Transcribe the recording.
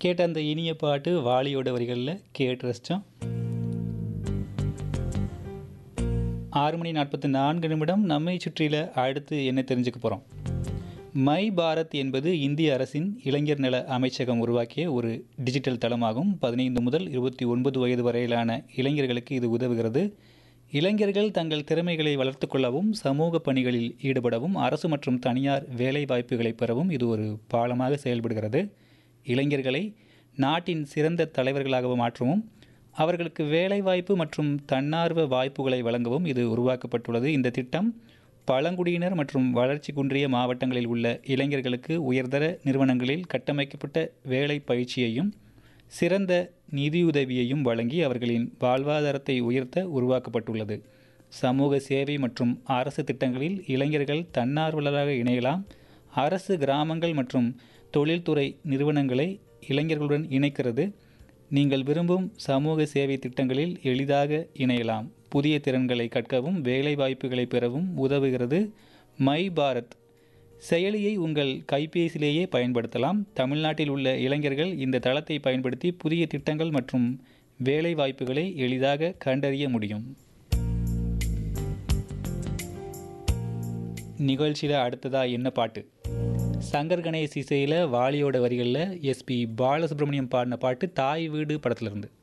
கேட்ட அந்த இனிய பாட்டு வாலியோட வரிகளில் கேட்டு ரசித்தோம் ஆறு மணி நாற்பத்தி நான்கு நிமிடம் நம்மை சுற்றில அடுத்து என்ன தெரிஞ்சுக்க போகிறோம் மை பாரத் என்பது இந்திய அரசின் இளைஞர் நல அமைச்சகம் உருவாக்கிய ஒரு டிஜிட்டல் தளமாகும் பதினைந்து முதல் இருபத்தி ஒன்பது வயது வரையிலான இளைஞர்களுக்கு இது உதவுகிறது இளைஞர்கள் தங்கள் திறமைகளை வளர்த்து கொள்ளவும் சமூக பணிகளில் ஈடுபடவும் அரசு மற்றும் தனியார் வேலை வாய்ப்புகளை பெறவும் இது ஒரு பாலமாக செயல்படுகிறது இளைஞர்களை நாட்டின் சிறந்த தலைவர்களாக மாற்றவும் அவர்களுக்கு வேலைவாய்ப்பு மற்றும் தன்னார்வ வாய்ப்புகளை வழங்கவும் இது உருவாக்கப்பட்டுள்ளது இந்த திட்டம் பழங்குடியினர் மற்றும் வளர்ச்சி குன்றிய மாவட்டங்களில் உள்ள இளைஞர்களுக்கு உயர்தர நிறுவனங்களில் கட்டமைக்கப்பட்ட வேலை பயிற்சியையும் சிறந்த நிதியுதவியையும் வழங்கி அவர்களின் வாழ்வாதாரத்தை உயர்த்த உருவாக்கப்பட்டுள்ளது சமூக சேவை மற்றும் அரசு திட்டங்களில் இளைஞர்கள் தன்னார்வலராக இணையலாம் அரசு கிராமங்கள் மற்றும் தொழில்துறை நிறுவனங்களை இளைஞர்களுடன் இணைக்கிறது நீங்கள் விரும்பும் சமூக சேவை திட்டங்களில் எளிதாக இணையலாம் புதிய திறன்களை கற்கவும் வேலை வாய்ப்புகளை பெறவும் உதவுகிறது மை பாரத் செயலியை உங்கள் கைபேசியிலேயே பயன்படுத்தலாம் தமிழ்நாட்டில் உள்ள இளைஞர்கள் இந்த தளத்தை பயன்படுத்தி புதிய திட்டங்கள் மற்றும் வேலை வாய்ப்புகளை எளிதாக கண்டறிய முடியும் நிகழ்ச்சியில் அடுத்ததாக என்ன பாட்டு சங்கர் கணேஷ் இசையில் வாலியோட வரிகளில் எஸ்பி பாலசுப்ரமணியம் பாடின பாட்டு தாய் வீடு படத்துலேருந்து